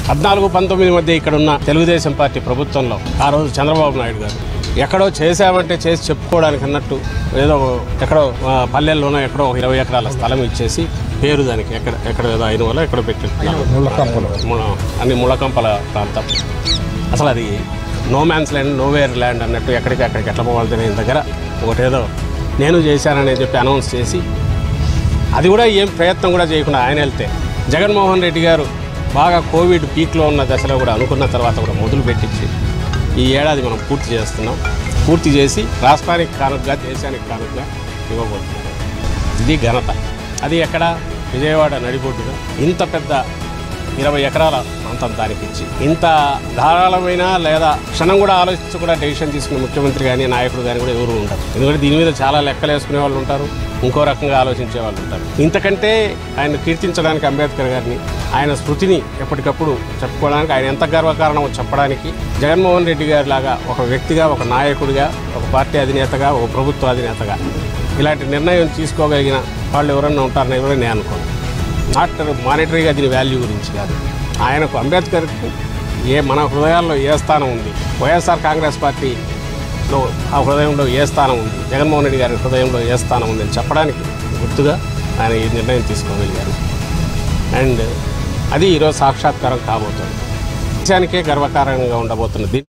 పద్నాలుగు పంతొమ్మిది మధ్య ఇక్కడ ఉన్న తెలుగుదేశం పార్టీ ప్రభుత్వంలో ఆ రోజు చంద్రబాబు నాయుడు గారు ఎక్కడో చేశామంటే చేసి చెప్పుకోవడానికి అన్నట్టు ఏదో ఎక్కడో ఆ, పల్లెల్లోనో ఎక్కడో ఒక ఇరవై ఎకరాల స్థలం ఇచ్చేసి పేరు దానికి ఎక్కడ ఎక్కడ ఏదో అయిన వల్ల ఎక్కడో పెట్టి అన్ని ముళ్ళకంపల ప్రాంతం అసలు అది no man's land nowhere land అన్నట్టు ఎక్కడికి అక్కడికి ఎట్లా పోవాలి తెలియని దగ్గర ఒకటేదో నేను చేశానని చెప్పి అనౌన్స్ చేసి అది కూడా ఏం ప్రయత్నం కూడా చేయకుండా ఆయన వెళ్తే జగన్మోహన్ రెడ్డి గారు బాగా కోవిడ్ పీక్లో ఉన్న దశలో కూడా అనుకున్న తర్వాత కూడా మొదలు పెట్టించి ఈ ఏడాది మనం పూర్తి చేస్తున్నాం పూర్తి చేసి రాష్ట్రానికి కానుకగా దేశానికి కానుకగా ఇవ్వబోతున్నారు ఇది ఘనత అది ఎక్కడ విజయవాడ నడిబొడ్డుగా ఇంత పెద్ద ఇరవై ఎకరాల ప్రాంతం దానికి ఇచ్చి ఇంత ధారాళమైన లేదా క్షణం కూడా ఆలోచించకుండా డెసిషన్ తీసుకునే ముఖ్యమంత్రి కానీ నాయకుడు కానీ కూడా ఎవరు ఉండరు ఎందుకంటే దీని మీద చాలా లెక్కలు వేసుకునే వాళ్ళు ఉంటారు ఇంకో రకంగా ఆలోచించే వాళ్ళు ఉంటారు ఇంతకంటే ఆయన కీర్తించడానికి అంబేద్కర్ గారిని ఆయన స్మృతిని ఎప్పటికప్పుడు చెప్పుకోవడానికి ఆయన ఎంత గర్వకారణం చెప్పడానికి జగన్మోహన్ రెడ్డి గారి లాగా ఒక వ్యక్తిగా ఒక నాయకుడిగా ఒక పార్టీ అధినేతగా ఒక ప్రభుత్వ అధినేతగా ఇలాంటి నిర్ణయం తీసుకోగలిగిన వాళ్ళు ఎవరన్నా ఉంటారని ఎవరైనా నేను అనుకోను నాట్ మానిటరీగా దీని వాల్యూ గురించి కాదు ఆయనకు అంబేద్కర్కు ఏ మన హృదయాల్లో ఏ స్థానం ఉంది వైఎస్ఆర్ కాంగ్రెస్ పార్టీలో ఆ హృదయంలో ఏ స్థానం ఉంది జగన్మోహన్ రెడ్డి గారి హృదయంలో ఏ స్థానం ఉంది అని చెప్పడానికి గుర్తుగా ఆయన ఈ నిర్ణయం తీసుకోగలిగారు అండ్ అది ఈరోజు సాక్షాత్కారం కాబోతుంది దేశానికే గర్వకారణంగా ఉండబోతున్నది